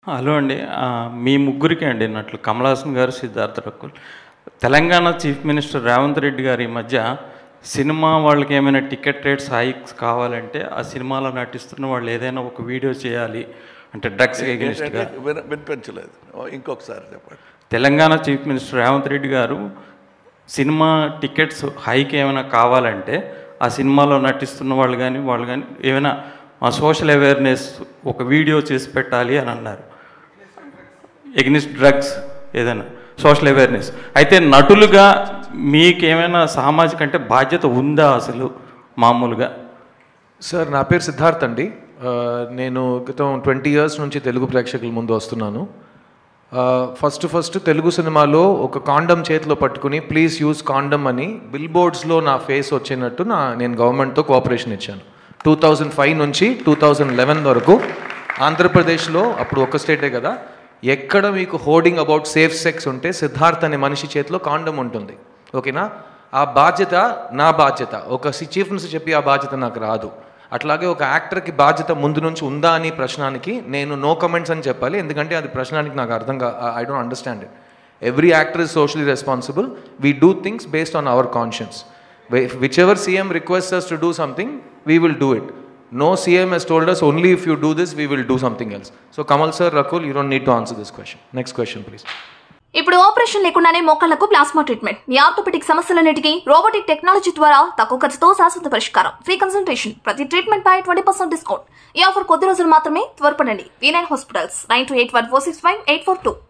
hello అండి ఆ, మీ ముగ్గురికి అండి నట్లు కమల్ హాసన్ గారు సిద్ధార్థ రకుల్ తెలంగాణ చీఫ్ మినిస్టర్ రేవంత్ రెడ్డి గారు ఈ మధ్య సినిమా వాళ్ళకి ఏమైనా టికెట్ రేట్స్ హైక్స్ కావాలంటే ఆ సినిమాలో నటిస్తున్న వాళ్ళు ఏదైనా ఒక వీడియో చేయాలి అంటే డ్రగ్స్ ఎగెనిస్ట్గా ఏంటంటే విన వినిపించలేదు ఓ, ఇంకొకసారి చెప్పండి తెలంగాణ చీఫ్ మినిస్టర్ రేవంత్ రెడ్డి గారు సినిమా టికెట్స్ హైక్ ఏమైనా కావాలంటే ఆ సినిమాలో నటిస్తున్న వాళ్ళు కానీ వాళ్ళు కానీ ఏమైనా సోషల్ అవేర్నెస్ ఒక వీడియో చేసి పెట్టాలి అని అన్నారు ఎగ్నిస్ట్ డ్రగ్స్ ఏదైనా సోషల్ అవేర్నెస్ అయితే నటులుగా మీకేమైనా సామాజిక అంటే బాధ్యత ఉందా అసలు మామూలుగా సార్ నా పేరు సిద్ధార్థ్ అండి ఆ, నేను క్రితం ట్వంటీ ఇయర్స్ నుంచి తెలుగు ప్రేక్షకుల ముందు వస్తున్నాను ఫస్ట్ ఫస్ట్ తెలుగు సినిమాలో ఒక కాండమ్ చేతిలో పట్టుకుని ప్లీజ్ యూజ్ కాండమ్ అని బిల్ బోర్డ్స్లో నా ఫేస్ వచ్చినట్టు నా నేను గవర్నమెంట్తో కోఆపరేషన్ ఇచ్చాను టూ థౌజండ్ ఫైవ్ నుంచి టూ థౌజండ్ లెవెన్ వరకు ఆంధ్రప్రదేశ్లో అప్పుడు ఒక స్టేటే కదా ఎక్కడ మీకు హోర్డింగ్ అబౌట్ సేఫ్ సెక్స్ ఉంటే సిద్ధార్థ్ అనే మనిషి చేతిలో కాండమ్ ఉంటుంది ఓకేనా ఆ బాధ్యత నా బాధ్యత ఒక చీఫ్ మినిస్టర్ చెప్పి ఆ బాధ్యత నాకు రాదు అట్లాగే ఒక యాక్టర్కి బాధ్యత ముందు నుంచి ఉందా అని ప్రశ్నానికి నేను నో కమెంట్స్ అని చెప్పాలి ఎందుకంటే అది ప్రశ్నానికి నాకు అర్థం కా I don't understand it every actor is socially responsible we do things based on our conscience whichever CM request us to do something we will do it no CM he's told us only if you do this we will do something else so Kamal sir Rakul you don't need to answer this question next question please ఇప్పుడు operation లేకుండానే మోకాళ్లకు plasma treatment మీ orthopaedic సమస్యలన్నిటికీ robotic technology ద్వారా తక్కువ ఖర్చుతో శాశ్వత పరిష్కారం ఫ్రీ కన్సల్టేషన్ ప్రతి ట్రీట్మెంట్ పై ట్వంటీ పర్సెంట్ డిస్కౌంట్ ఈ ఆఫర్ కొద్ది రోజులు మాత్రమే త్వరపడండి V nine hospitals nine two eight one four six five eight four two